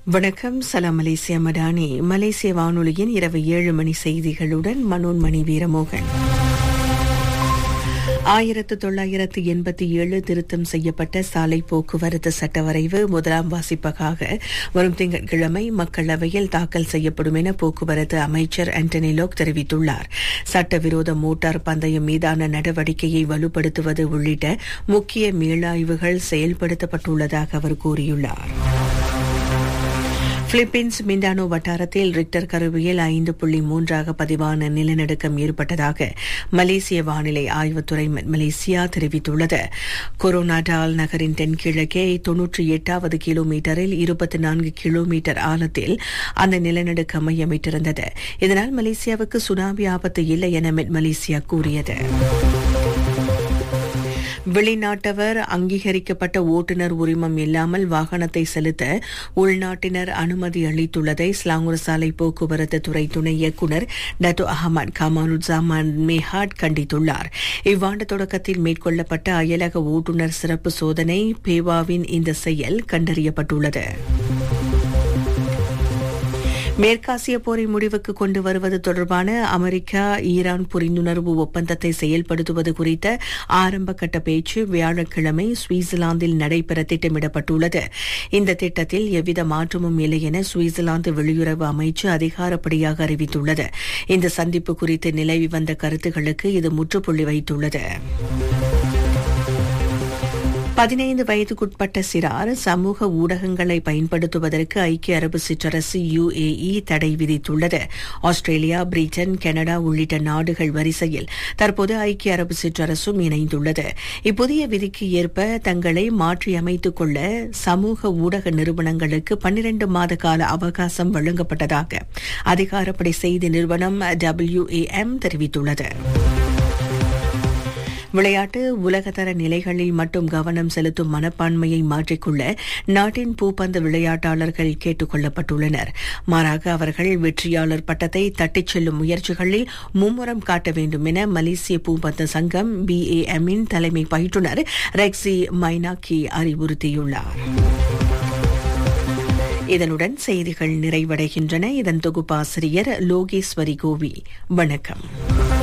வணக்கம் சலாம் மலேசியா மடானி மலேசிய வானொலியின் இரவு ஏழு மணி செய்திகளுடன் மனோன்மணி வீரமோகன் ஆயிரத்து தொள்ளாயிரத்து எண்பத்தி ஏழு திருத்தம் செய்யப்பட்ட சாலை போக்குவரத்து சட்டவரைவு முதலாம் வாசிப்பகாக வரும் திங்கட்கிழமை மக்களவையில் தாக்கல் செய்யப்படும் என போக்குவரத்து அமைச்சர் ஆண்டனி லோக் தெரிவித்துள்ளார் சட்டவிரோத மோட்டார் பந்தயம் மீதான நடவடிக்கையை வலுப்படுத்துவது உள்ளிட்ட முக்கிய மீளாய்வுகள் செயல்படுத்தப்பட்டுள்ளதாக அவர் கூறியுள்ளார் பிலிப்பீன்ஸ் மிண்டானோ வட்டாரத்தில் ரிக்டர் கருவியில் ஐந்து புள்ளி மூன்றாக பதிவான நிலநடுக்கம் ஏற்பட்டதாக மலேசிய வானிலை ஆய்வுத்துறை மலேசியா தெரிவித்துள்ளது கொரோனாடால் நகரின் தென்கிழக்கே தொன்னூற்றி எட்டாவது கிலோமீட்டரில் இருபத்தி நான்கு கிலோமீட்டர் ஆழத்தில் அந்த நிலநடுக்கம் மையமிட்டிருந்தது இதனால் மலேசியாவுக்கு சுனாமி ஆபத்து இல்லை என மெட் மலேசியா கூறியது வெளிநாட்டவர் அங்கீகரிக்கப்பட்ட ஓட்டுநர் உரிமம் இல்லாமல் வாகனத்தை செலுத்த உள்நாட்டினர் அனுமதி அளித்துள்ளதை ஸ்லாங்கூர் சாலை போக்குவரத்து துறை துணை இயக்குநர் டத்து அகமது கமாலுஜாமான் மேஹாட் கண்டித்துள்ளார் இவ்வாண்டு தொடக்கத்தில் மேற்கொள்ளப்பட்ட அயலக ஓட்டுநர் சிறப்பு சோதனை பேவாவின் இந்த செயல் கண்டறியப்பட்டுள்ளது மேற்காசிய போரை முடிவுக்கு கொண்டு வருவது தொடர்பான அமெரிக்கா ஈரான் புரிந்துணர்வு ஒப்பந்தத்தை செயல்படுத்துவது குறித்த ஆரம்ப கட்ட பேச்சு வியாழக்கிழமை சுவிட்சர்லாந்தில் நடைபெற திட்டமிடப்பட்டுள்ளது இந்த திட்டத்தில் எவ்வித மாற்றமும் இல்லை என சுவிட்சர்லாந்து வெளியுறவு அமைச்சு அதிகாரப்படியாக அறிவித்துள்ளது இந்த சந்திப்பு குறித்து நிலவி வந்த கருத்துகளுக்கு இது முற்றுப்புள்ளி வைத்துள்ளது பதினைந்து வயதுக்குட்பட்ட சிறார் சமூக ஊடகங்களை பயன்படுத்துவதற்கு ஐக்கிய அரபு சிற்றரசு யுஏஇ தடை விதித்துள்ளது ஆஸ்திரேலியா பிரிட்டன் கனடா உள்ளிட்ட நாடுகள் வரிசையில் தற்போது ஐக்கிய அரபு சிற்றரசும் இணைந்துள்ளது இப்புதிய விதிக்கு ஏற்ப தங்களை மாற்றியமைத்துக் கொள்ள சமூக ஊடக நிறுவனங்களுக்கு பன்னிரண்டு மாத கால அவகாசம் வழங்கப்பட்டதாக அதிகாரப்படி செய்தி நிறுவனம் டபிள்யூஏஎம் தெரிவித்துள்ளது விளையாட்டு உலகத்தர நிலைகளில் மட்டும் கவனம் செலுத்தும் மனப்பான்மையை மாற்றிக்கொள்ள நாட்டின் பூப்பந்து விளையாட்டாளர்கள் கேட்டுக் கொள்ளப்பட்டுள்ளனர் மாறாக அவர்கள் வெற்றியாளர் பட்டத்தை தட்டிச் செல்லும் முயற்சிகளில் மும்முரம் காட்ட வேண்டும் என மலேசிய பூப்பந்து சங்கம் பிஏஎம்மின் தலைமை பயிற்றுநர் ரெக்ஸி மைனாக்கி அறிவுறுத்தியுள்ளார் இதனுடன் செய்திகள் நிறைவடைகின்றன இதன் தொகுப்பாசிரியர் லோகேஸ்வரி கோவி வணக்கம்